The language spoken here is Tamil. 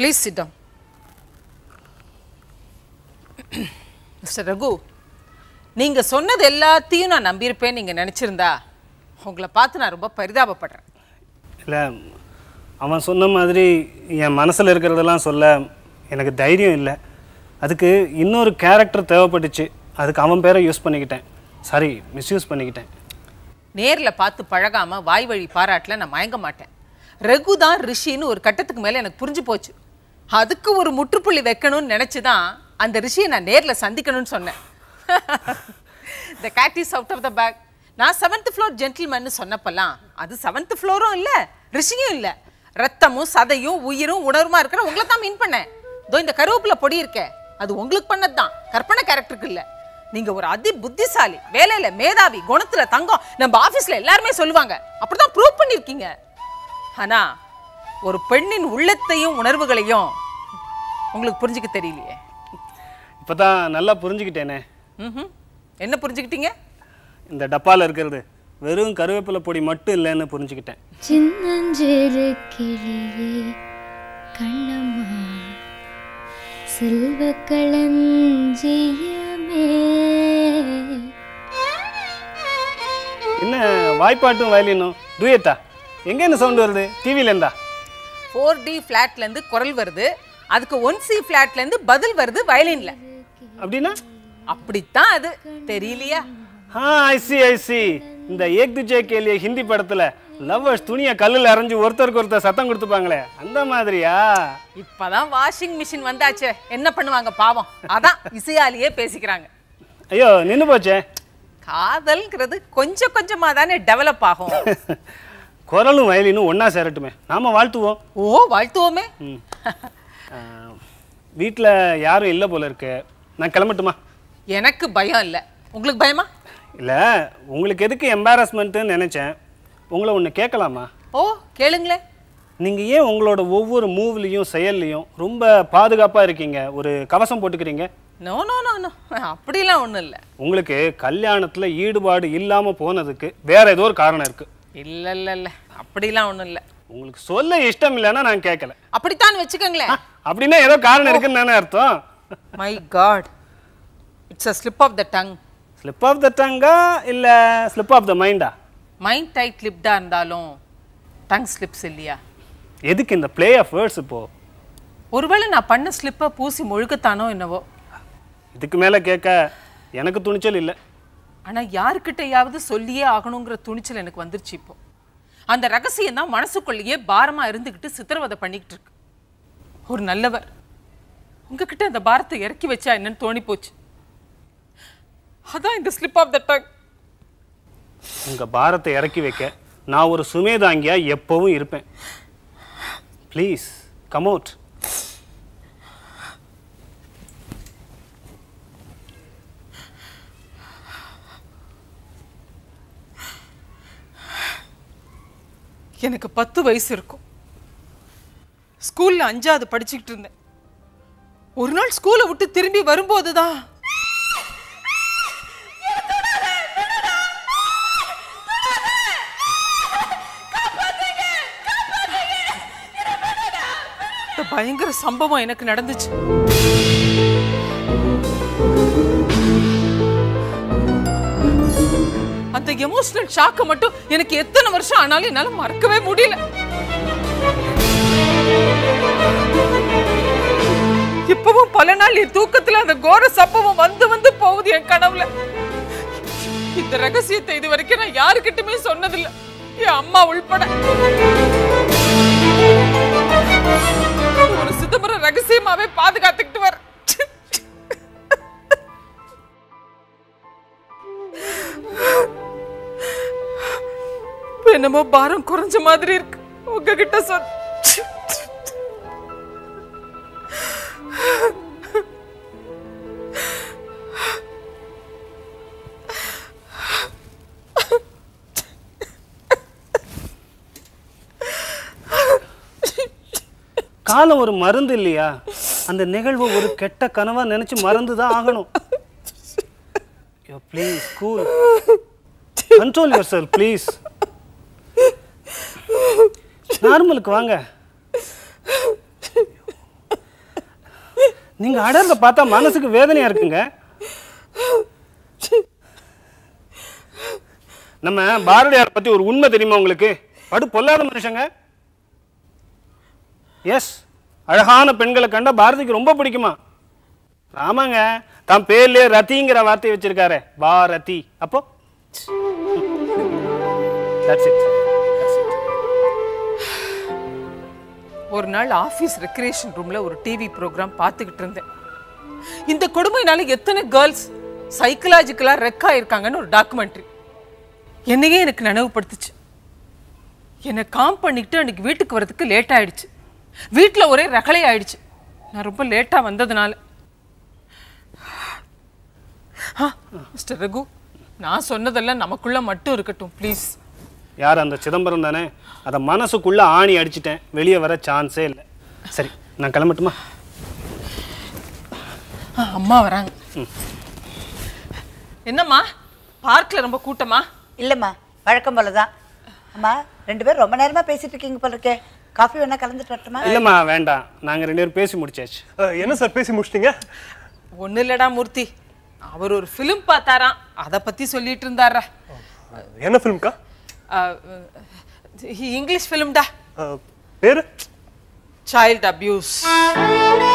ப்ளீஸ் சிட்டம் மிஸ்டர் ரகு நீங்க சொன்னது எல்லாத்தையும் நான் நம்பியிருப்பேன் நீங்க நினைச்சிருந்தா உங்களை பார்த்து நான் ரொம்ப பரிதாபப்படுறேன் இல்லை அவன் சொன்ன மாதிரி என் மனசில் இருக்கிறதெல்லாம் சொல்ல எனக்கு தைரியம் இல்லை அதுக்கு இன்னொரு கேரக்டர் தேவைப்பட்டுச்சு அதுக்கு அவன் பேரை யூஸ் பண்ணிக்கிட்டேன் சாரி மிஸ்யூஸ் பண்ணிக்கிட்டேன் நேர்ல பார்த்து பழகாம வாய் வழி பாராட்டல நான் மயங்க மாட்டேன் ரகு தான் ரிஷின்னு ஒரு கட்டத்துக்கு மேல எனக்கு புரிஞ்சு போச்சு அதுக்கு ஒரு முற்றுப்புள்ளி வைக்கணும்னு நினைச்சு தான் அந்த ரிஷியை நான் நேர்ல சந்திக்கணும்னு சொன்னேன் the cat is out of the bag நான் செவன்த் ஃப்ளோர் ஜென்டில்மேன்னு சொன்னப்பெல்லாம் அது செவன்த் ஃப்ளோரும் இல்லை ரிஷியும் இல்லை ரத்தமும் சதையும் உயிரும் உணர்வுமா இருக்கிற உங்களை தான் மீன் பண்ணேன் இதோ இந்த கருவேப்பிலை பொடி இருக்கே அது உங்களுக்கு பண்ணது தான் கற்பனை கேரக்டருக்கு இல்லை நீங்க ஒரு அதி புத்திசாலி வேலையில மேதாவி குணத்துல தங்கம் நம்ம ஆபீஸ்ல எல்லாருமே சொல்லுவாங்க அப்படிதான் ப்ரூவ் பண்ணிருக்கீங்க ஆனா ஒரு பெண்ணின் உள்ளத்தையும் உணர்வுகளையும் உங்களுக்கு புரிஞ்சுக்க தெரியலையே இப்போ தான் நல்லா புரிஞ்சுக்கிட்டேனே ம்ஹும். என்ன புரிஞ்சுக்கிட்டீங்க இந்த டப்பாவில் இருக்கிறது வெறும் கருவேப்பிலை பொடி மட்டும் இல்லைன்னு புரிஞ்சுக்கிட்டேன் சின்னஞ்சிறு கிளியே கண்ணம்மா செல்வ களஞ்சியமே என்ன வாய்ப்பாட்டும் வயலினும் டூயட்டா எங்கேருந்து சவுண்ட் வருது டிவிலேருந்தா ஃபோர் டி இருந்து குரல் வருது அதுக்கு ஒன் சி இருந்து பதில் வருது வயலின்ல அப்படின்னா அப்படித்தான் அது தெரியலையா ஆ ஐசி ஐசி இந்த ஏக் துஜே கேலிய ஹிந்தி படத்துல லவ்வர்ஸ் துணியை கல்லில் அரைஞ்சு ஒருத்தருக்கு ஒருத்தர் சத்தம் கொடுத்துப்பாங்களே அந்த மாதிரியா இப்பதான் வாஷிங் மிஷின் வந்தாச்சே என்ன பண்ணுவாங்க பாவம் அதான் இசையாலேயே பேசிக்கிறாங்க ஐயோ நின்று போச்சே காதல்ங்கிறது கொஞ்சம் கொஞ்சமா தானே டெவலப் ஆகும் குரலும் வயலினும் ஒன்றா சேரட்டுமே நாம வாழ்த்துவோம் ஓ வாழ்த்துவோமே வீட்டில் யாரும் இல்லை போல இருக்கு நான் கிளம்பட்டுமா எனக்கு பயம் இல்லை உங்களுக்கு பயமா இல்லை உங்களுக்கு எதுக்கு எம்பாரஸ்மெண்ட்டுன்னு நினச்சேன் உங்களை ஒன்று கேட்கலாமா ஓ கேளுங்களேன் நீங்கள் ஏன் உங்களோட ஒவ்வொரு மூவ்லேயும் செயல்லையும் ரொம்ப பாதுகாப்பாக இருக்கீங்க ஒரு கவசம் போட்டுக்கிறீங்க நோ நோ நோ நோ அப்படிலாம் ஒன்றும் இல்லை உங்களுக்கு கல்யாணத்தில் ஈடுபாடு இல்லாமல் போனதுக்கு வேற ஏதோ ஒரு காரணம் இருக்குது இல்லை இல்லை இல்லை அப்படிலாம் ஒன்றும் இல்லை உங்களுக்கு சொல்ல இஷ்டம் இல்லைன்னா நான் கேட்கல அப்படித்தான் வச்சுக்கோங்களேன் அப்படின்னா ஏதோ காரணம் இருக்குன்னு தானே அர்த்தம் my god it's a slip of the tongue slip of the டங்கா இல்லை ஸ்லிப் ஆஃப் த மைண்டா மைண்ட் டைட் லிப்டாக இருந்தாலும் டங் ஸ்லிப்ஸ் இல்லையா எதுக்கு இந்த ப்ளே ஆஃப் வேர்ட்ஸ் இப்போ ஒருவேளை நான் பண்ண ஸ்லிப்பை பூசி முழுக்கத்தானோ என்னவோ இதுக்கு மேலே கேட்க எனக்கு துணிச்சல் இல்லை ஆனா யாருக்கிட்டையாவது சொல்லியே ஆகணுங்கிற துணிச்சல் எனக்கு வந்துருச்சு இப்போ அந்த ரகசியம் தான் மனசுக்குள்ளேயே பாரமா இருந்துக்கிட்டு சித்திரவதை பண்ணிக்கிட்டு இருக்கு ஒரு நல்லவர் உங்ககிட்ட அந்த பாரத்தை இறக்கி வச்சா என்னன்னு தோணி போச்சு அதான் இந்த ஸ்லிப் ஆஃப் த டங் உங்கள் பாரத்தை இறக்கி வைக்க நான் ஒரு சுமேதாங்கியா எப்பவும் இருப்பேன் ப்ளீஸ் கம் அவுட் எனக்கு பத்து வயசு இருக்கும் ஸ்கூல்ல அஞ்சாவது படிச்சுக்கிட்டு இருந்தேன் ஒரு நாள் ஸ்கூலை விட்டு திரும்பி வரும்போது தான் இந்த பயங்கர சம்பவம் எனக்கு நடந்துச்சு அந்த எமோஷனல் ஷாக்கை மட்டும் எனக்கு எத்தனை வருஷம் ஆனாலும் என்னால மறக்கவே முடியல இப்பவும் பல நாள் என் தூக்கத்துல அந்த கோர சம்பவம் வந்து வந்து போகுது என் கனவுல இந்த ரகசியத்தை இது வரைக்கும் நான் யாருக்கிட்டுமே சொன்னதில்ல என் அம்மா உள்பட ஒரு சிதம்பரம் ரகசியமாவே பாதுகாத்துக்கிட்டு வர என்னமோ பாரம் குறைஞ்ச மாதிரி இருக்கு உங்ககிட்ட சொல் காலம் ஒரு மருந்து இல்லையா அந்த நிகழ்வு ஒரு கெட்ட கனவா நினைச்சு மறந்து தான் ஆகணும் please cool control yourself please நார்மலுக்கு வாங்க நீங்க அடர்ந்த பார்த்தா மனசுக்கு வேதனையா இருக்குங்க நம்ம பாரதியார் பத்தி ஒரு உண்மை தெரியுமா உங்களுக்கு படு பொல்லாத மனுஷங்க எஸ் அழகான பெண்களை கண்டா பாரதிக்கு ரொம்ப பிடிக்குமா ஆமாங்க தான் பேர்லயே ரத்திங்கிற வார்த்தையை வச்சிருக்காரு பாரதி அப்போ That's it. That's it. ஒரு நாள் ஆஃபீஸ் ரெக்ரியேஷன் ரூம்ல ஒரு டிவி ப்ரோக்ராம் பார்த்துக்கிட்டு இருந்தேன் இந்த கொடுமைனால எத்தனை கேர்ள்ஸ் சைக்கலாஜிக்கலா ரெக் ஆயிருக்காங்கன்னு ஒரு டாக்குமெண்ட்ரி என்னையே எனக்கு நினைவுபடுத்துச்சு என்னை காம் பண்ணிக்கிட்டு அன்னைக்கு வீட்டுக்கு வரதுக்கு லேட் ஆயிடுச்சு வீட்டில் ஒரே ரகளை ஆயிடுச்சு நான் ரொம்ப லேட்டாக வந்ததுனால ஆ, மிஸ்டர் ரகு நான் சொன்னதெல்லாம் நமக்குள்ள மட்டும் இருக்கட்டும் ப்ளீஸ் யார் அந்த சிதம்பரம் தானே அதை மனசுக்குள்ள ஆணி அடிச்சிட்டேன் வெளியே வர சான்ஸே இல்லை சரி நான் கிளம்பட்டுமா ஆ, அம்மா வராங்க என்னம்மா பார்க்ல ரொம்ப கூட்டமா இல்லைம்மா வழக்கம் போல தான் அம்மா ரெண்டு பேரும் ரொம்ப நேரமா பேசிட்டு இருக்கீங்க போல இருக்கே காஃபி வேணா கலந்துட்டு வரட்டுமா இல்லைம்மா வேண்டாம் நாங்கள் ரெண்டு பேரும் பேசி முடிச்சாச்சு அஹ், என்ன சார் பேசி முடிச்சிட்டீங்க ஒன்றும் இல்லடா மூர்த்தி அவர் ஒரு ஃபிலிம் பார்த்தாராம் அதை பத்தி சொல்லிட்டு இருந்தாரா என்ன ஃபிலிம்க்கா அஹ், இங்கிலீஷ் ஃபிலிம்டா பேரு சைல்ட் அபியூஸ்